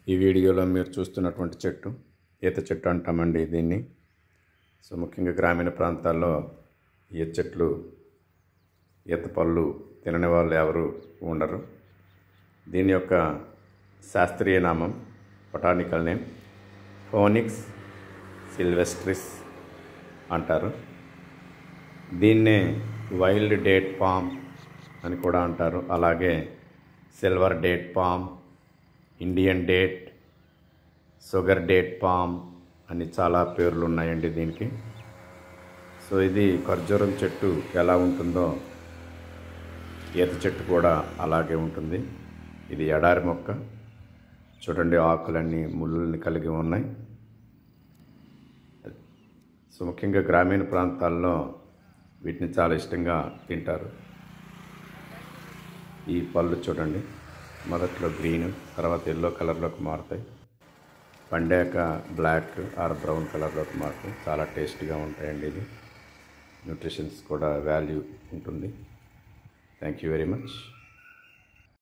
ఈ వీడియోలో మీరు చూస్తున్నటువంటి చెట్టు ఈత చెట్టు అంటామండి దీన్ని సో ముఖ్యంగా గ్రామీణ ప్రాంతాల్లో ఈత చెట్లు ఈత పళ్ళు తినని వాళ్ళు ఎవరు ఉండరు దీని యొక్క శాస్త్రీయ నామం బొటానికల్ నేమ్ ఫోనిక్స్ సిల్వెస్ట్రిస్ అంటారు దీన్నే వైల్డ్ డేట్ పామ్ అని కూడా అంటారు అలాగే silver date palm Indian date sugar date palm అని చాలా పేర్లు ఉన్నాయండి దీనికి సో ఇది ఖర్జూరం చెట్టు ఎలా ఉంటుందో ఈత చెట్టు కూడా అలాగే ఉంటుంది ఇది ఎడారి మొక్క చూడండి ఆకులన్నీ ముళ్ళని కలిగి ఉన్నాయి సో ముఖ్యంగా గ్రామీణ ప్రాంతాల్లో వీటిని చాలా ఇష్టంగా తింటారు ఈ పళ్ళు చూడండి మొదట్లో గ్రీన్ తర్వాత ఎల్లో కలర్లోకి మారుతాయి పండాక బ్లాక్ ఆర్ బ్రౌన్ కలర్లోకి మారుతాయి చాలా టేస్టీగా ఉంటాయండి ఇది న్యూట్రిషన్స్ కూడా వాల్యూ ఉంటుంది థ్యాంక్ యూ వెరీ మచ్